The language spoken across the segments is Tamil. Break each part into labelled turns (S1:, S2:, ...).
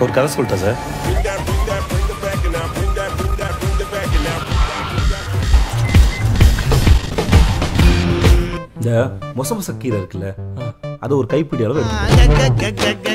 S1: ஒரு கதை சொல்லிட்டா சார் இந்த மொச மொச கீரை இருக்குல்ல அது ஒரு கைப்பிடி அளவு எடுத்து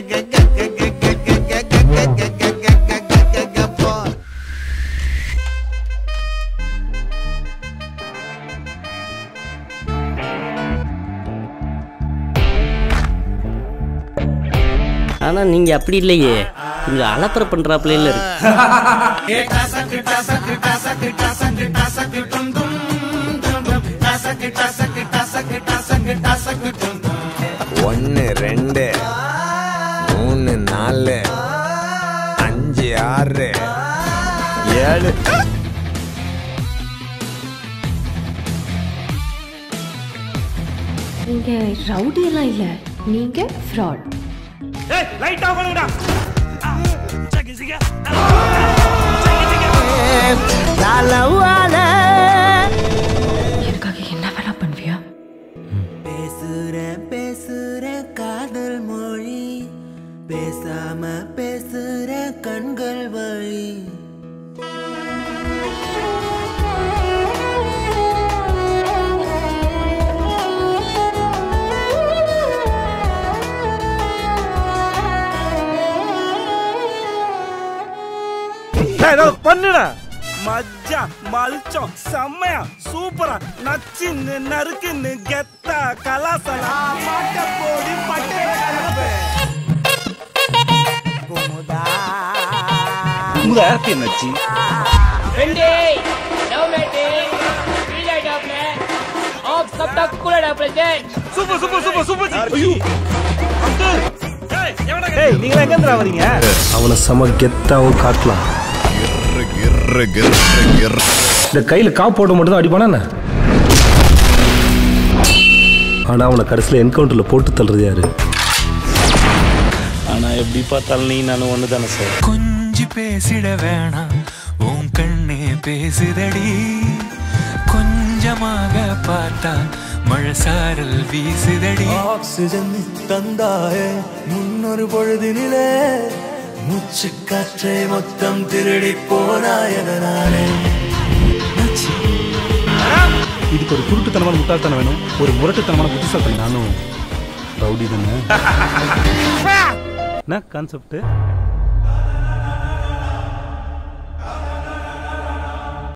S2: ஆனா நீங்க அப்படி இல்லையே கொஞ்சம் அலப்பற பண்றாப்புல இருக்கு
S3: ஒன்று ரெண்டு மூணு நாலு அஞ்சு ஆறு ஏழு
S4: நீங்க ரவுடி எல்லாம் இல்ல நீங்க ஃப்ராட் எனக்காக என்ன வேணா பண்ணுவியா
S5: பேசுற பேசுற காதல் மொழி பேசாம பேசுற கண்கள் வழி
S1: பண்ணுடா மஜ்ஜா மல்ச்சம் செம்மையா சூப்பரா நச்சுன்னு நறுக்குன்னு கெத்தா கலாசலா மாட்ட போடி பட்டே குமுதா யாருக்கு நச்சு சூப்பர் சூப்பர் சூப்பர் சூப்பர் ஐயோ ஏய் நீங்க எங்க இருந்து வரீங்க அவனை செம கெத்தாவும் காட்டலாம் இந்த கையில காப்பு போட மட்டும் தான் அடிப்பானா என்ன? ஆனா அவனை கடைசியில் என்கவுண்டர்ல போட்டு தள்ளுறது யாரு ஆனா எப்படி பார்த்தாலும் நீ நானும் ஒன்று தானே சார்
S6: கொஞ்சி பேசிட வேணாம் உன் கண்ணே பேசுதடி கொஞ்சமாக பார்த்தா மழை சாரல் வீசுதடி
S5: ஆக்சிஜன் தந்தாயே முன்னொரு பொழுதினிலே மூச்சு காற்றை மொத்தம் திருடி போனாயதனாலே
S1: இதுக்கு ஒரு குருட்டுத்தனமான முட்டாள்தனம் வேணும் ஒரு முரட்டுத்தனமான புத்திசாலி நானும் ரவுடி தானே என்ன கான்செப்ட்